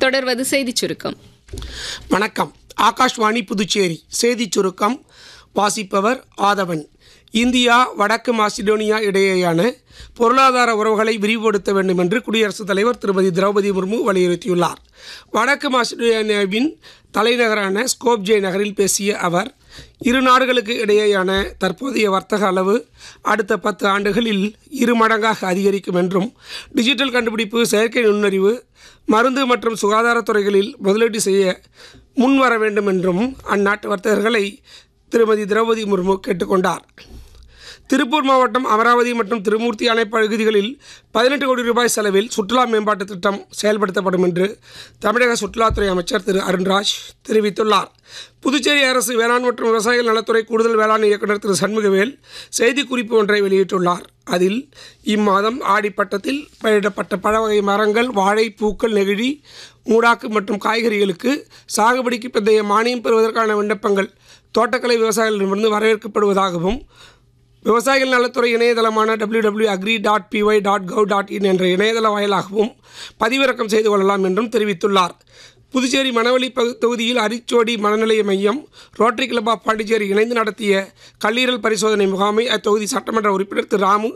தொடர்வது செய்திச் சுருக்கம் வணக்கம் ஆகாஷ்வாணி புதுச்சேரி செய்திச் சுருக்கம் வாசிப்பவர் ஆதவன் இந்தியா வடக்கு மாசிடோனியா இடையேயான பொருளாதார உறவுகளை விரிவுபடுத்த வேண்டும் என்று குடியரசுத் தலைவர் திருமதி திரௌபதி முர்மு வலியுறுத்தியுள்ளார் வடக்கு மாசிடோனியாவின் தலைநகரான ஸ்கோப்ஜே நகரில் பேசிய அவர் இரு நாடுகளுக்கு இடையேயான தற்போதைய வர்த்தக அளவு அடுத்த பத்து ஆண்டுகளில் இரு மடங்காக அதிகரிக்கும் என்றும் டிஜிட்டல் கண்டுபிடிப்பு செயற்கை நுண்ணறிவு மருந்து மற்றும் சுகாதாரத்துறைகளில் முதலீடு செய்ய முன்வர வேண்டும் என்றும் அந்நாட்டு வர்த்தகர்களை திருமதி திரௌபதி முர்மு கேட்டுக்கொண்டார் திருப்பூர் மாவட்டம் அமராவதி மற்றும் திருமூர்த்தி அணை பகுதிகளில் பதினெட்டு கோடி ரூபாய் செலவில் சுற்றுலா மேம்பாட்டு திட்டம் செயல்படுத்தப்படும் என்று தமிழக சுற்றுலாத்துறை அமைச்சர் திரு அருண்ராஜ் தெரிவித்துள்ளார் புதுச்சேரி அரசு வேளாண் மற்றும் விவசாயிகள் நலத்துறை கூடுதல் வேளாண் இயக்குநர் திரு சண்முகவேல் செய்திக்குறிப்பு ஒன்றை வெளியிட்டுள்ளார் அதில் இம்மாதம் ஆடிப்பட்டத்தில் பயிரிடப்பட்ட பழவகை மரங்கள் வாழை பூக்கள் நெகிழி மூடாக்கு மற்றும் காய்கறிகளுக்கு சாகுபடிக்கு பிந்தைய மானியம் பெறுவதற்கான விண்ணப்பங்கள் தோட்டக்கலை விவசாயிகளிடமிருந்து வரவேற்கப்படுவதாகவும் விவசாயிகள் நலத்துறை இணையதளமான W W agri dot PY dot gov dot in என்ற இணையதள வாயிலாகவும் பதிவிறக்கம் செய்து கொள்ளலாம் என்றும் தெரிவித்துள்ளார் புதுச்சேரி மணவெளி பகு தொகுதியில் அரிச்சோடி மனநிலைய மையம் ரோட்டரி கிளப் ஆஃப் பாண்டிச்சேரி இணைந்து நடத்திய கல்லீரல் பரிசோதனை முகாமை அத்தொகுதி சட்டமன்ற உறுப்பினர் திரு ராமு